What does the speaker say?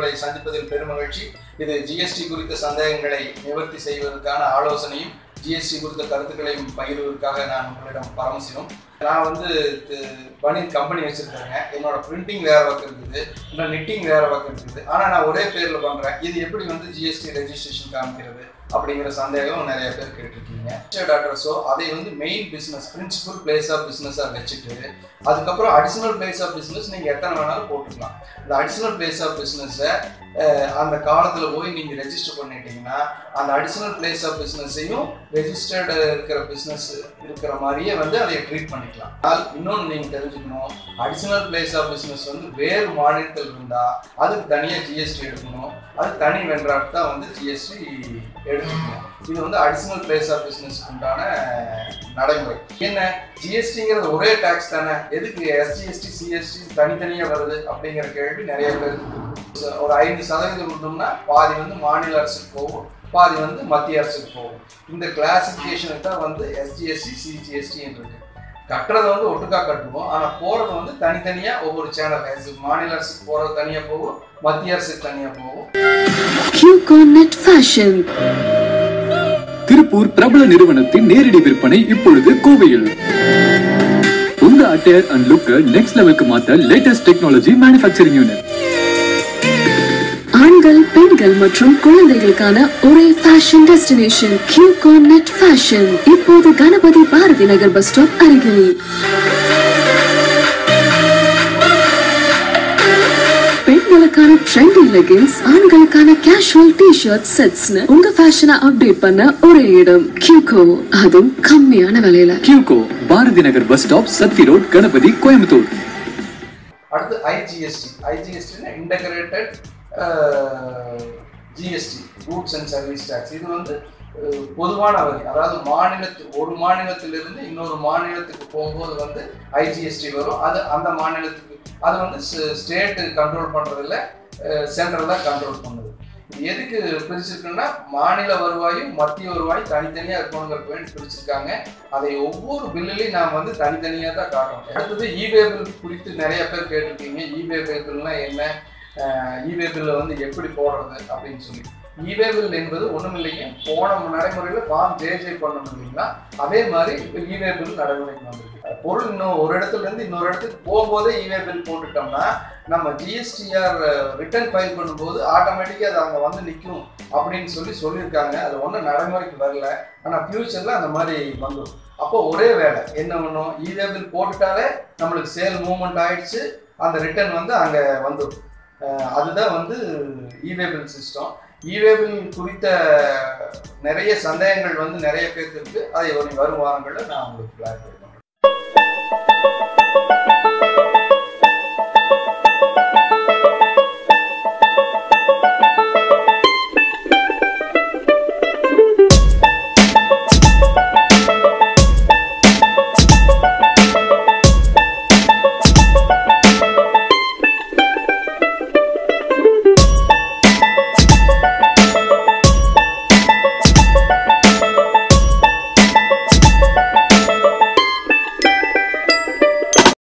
உங்களை சந்திப்பதில் பெருமகிழ்ச்சி இது ஜிஎஸ்டி குறித்த சந்தேகங்களை நிவர்த்தி செய்வதற்கான ஆலோசனையும் ஜிஎஸ்டி குறித்த கருத்துக்களையும் பகிர்வதற்காக நான் உங்களிடம் பரமசிவம் நான் வந்து பனியன் கம்பெனி வச்சிருக்கிறேங்க என்னோட பிரிண்டிங் வேற ஒர்க் இருக்குது இன்னும் நிட்டிங் வேற ஒர்க் இருக்குது ஆனால் நான் ஒரே பேரில் பண்ணுறேன் இது எப்படி வந்து ஜிஎஸ்டி ரெஜிஸ்ட்ரேஷன் காமிக்கிறது அப்படிங்கிற சந்தேகம் நிறைய பேர் கேட்டிருக்கீங்க ரிஜிஸ்டர்ட் அட்ரஸோ அதை வந்து main business principal place of பிஸ்னஸாக வச்சுட்டு அதுக்கப்புறம் அடிஷனல் பிளேஸ் ஆஃப் பிஸ்னஸ் நீங்கள் எத்தனை வேணாலும் போட்டுக்கலாம் இந்த அடிஷனல் பிளேஸ் ஆஃப் பிஸ்னஸை அந்த காலத்தில் போய் நீங்கள் ரெஜிஸ்டர் பண்ணிட்டீங்கன்னா அந்த அடிஷனல் பிளேஸ் ஆஃப் பிஸ்னஸையும் ரெஜிஸ்டர்டு இருக்கிற பிஸ்னஸ் இருக்கிற மாதிரியே வந்து அதை ட்ரீட் பண்ணிக்கலாம் ஆனால் இன்னொன்று நீங்கள் தெரிஞ்சுக்கணும் அடிஷனல் பிளேஸ் ஆஃப் பிஸ்னஸ் வந்து வேறு மாநிலத்தில் இருந்தால் அதுக்கு தனியாக ஜிஎஸ்டி எடுக்கணும் அது தனி வென்றாட் தான் வந்து ஜிஎஸ்டி எடுத்துக்கணும் இது வந்து அடிஷனல் பிளேஸ் ஆஃப் பிஸ்னஸ் உண்டான நடைமுறை என்ன ஜிஎஸ்டிங்கிறது ஒரே டேக்ஸ் தானே எதுக்கு எஸ்ஜிஎஸ்டி சிஎஸ்டி தனித்தனியாக வருது அப்படிங்கிற கேள்வி நிறைய பேர் ஒரு ஐந்து சதவீதம் விட்டோம்னா பாதி வந்து மாநில அரசுக்கு போகும் பாதி வந்து மத்திய அரசுக்கு போகும் இந்த கிளாசிஃபிகேஷனுக்கு தான் வந்து எஸ்ஜிஎஸ்டி சிஜிஎஸ்டி இருக்கு கட்டுறது வந்து ஒட்டுக்கா கட்டுவோம் ஆனால் போகிறது வந்து தனித்தனியாக ஒவ்வொரு சேனல் மாநில அரசுக்கு போகிறது தனியாக போகும் மத்திய அரசுக்கு தனியாக போகும் கியூகான் ஃபேஷன் திருப்பூர் பிரபல நிறுவனத்தின் நேரடி விற்பனை இப்பொழுது கோவையில் உங்க அட்டையர் அண்ட் லுக்க நெக்ஸ்ட் லெவலுக்கு மாத்த லேட்டஸ்ட் டெக்னாலஜி மேனுஃபேக்சரிங் யூனிட் ஆண்கள் பெண்கள் மற்றும் குழந்தைகளுக்கான ஒரே ஃபேஷன் டெஸ்டினேஷன் கியூகான் நெட் ஃபேஷன் இப்போது கணபதி பாரதி நகர் பஸ் ஸ்டாப் அருகில் பெண்களுக்கான ட்ரெண்டி லெகின்ஸ் ஆண்களுக்கான கேஷுவல் டி ஷர்ட் செட்ஸ்னு உங்க ஃபேஷனை அப்டேட் பண்ண ஒரே இடம் கியூகோ அதுவும் கம்மியான விலையில கியூகோ பாரதி நகர் பஸ் ஸ்டாப் சத்வி ரோட் கணபதி கோயம்புத்தூர் அடுத்து ஐஜிஎஸ்டி ஐஜிஎஸ்டினா integrated GST goods and service tax இது வந்து அஹ், பொதுவான வரி அதாவது மாநிலத்து ஒரு மாநிலத்திலிருந்து இன்னொரு மாநிலத்துக்கு போகும்போது வந்து ஐஜிஎஸ்டி வரும் அது அந்த மாநிலத்துக்கு அது வந்து ஸ்டேட்டு கண்ட்ரோல் பண்ணுறதில்ல சென்ட்ரல் தான் கண்ட்ரோல் பண்ணுது இது எதுக்கு பிரிச்சிருக்குன்னா மாநில வருவாயும் மத்திய வருவாயும் தனித்தனியாக இருக்கணுங்கிறதுக்கு வேண்டி பிரிச்சிருக்காங்க அதை ஒவ்வொரு பில்லுலையும் நாம் வந்து தனித்தனியாக தான் காட்டணும் அடுத்தது இபே பில் குறித்து நிறைய பேர் கேட்டிருக்கீங்க இபே பில்னா என்ன இபே பில்லை வந்து எப்படி போடுறது அப்படின்னு சொல்லி இபே பில் என்பது ஒன்றும் இல்லைங்க போன நடைமுறையில் ஃபார்ம் ஜேஜே பண்ணணும் இல்லைங்களா அதே மாதிரி இப்போ இபே பில் நடைமுறைக்கு வந்திருக்கு பொருள் இன்னும் ஒரு இடத்துல இருந்து இன்னொரு இடத்துக்கு போகும்போதே இபே பில் போட்டுட்டோம்னா நம்ம ஜிஎஸ்டிஆர் ரிட்டர்ன் ஃபைல் பண்ணும்போது ஆட்டோமேட்டிக்காக அது அங்கே வந்து நிற்கும் அப்படின்னு சொல்லி சொல்லியிருக்காங்க அது ஒன்றும் நடைமுறைக்கு வரல ஆனால் ஃப்யூச்சரில் அந்த மாதிரி வந்துடும் அப்போ ஒரே வேலை என்ன பண்ணும் இவே பில் போட்டுட்டாலே நம்மளுக்கு சேல் மூவ்மெண்ட் ஆயிடுச்சு அந்த ரிட்டர்ன் வந்து அங்கே வந்துடும் அஹ் அதுதான் வந்து இவே பில் சிஸ்டம் இவே பில் குறித்த நிறைய சந்தேகங்கள் வந்து நிறைய பேருக்கு இருக்கு அதை ஒரு வரும் வாரங்களில் நான் உங்களுக்கு கிளாரிஃபை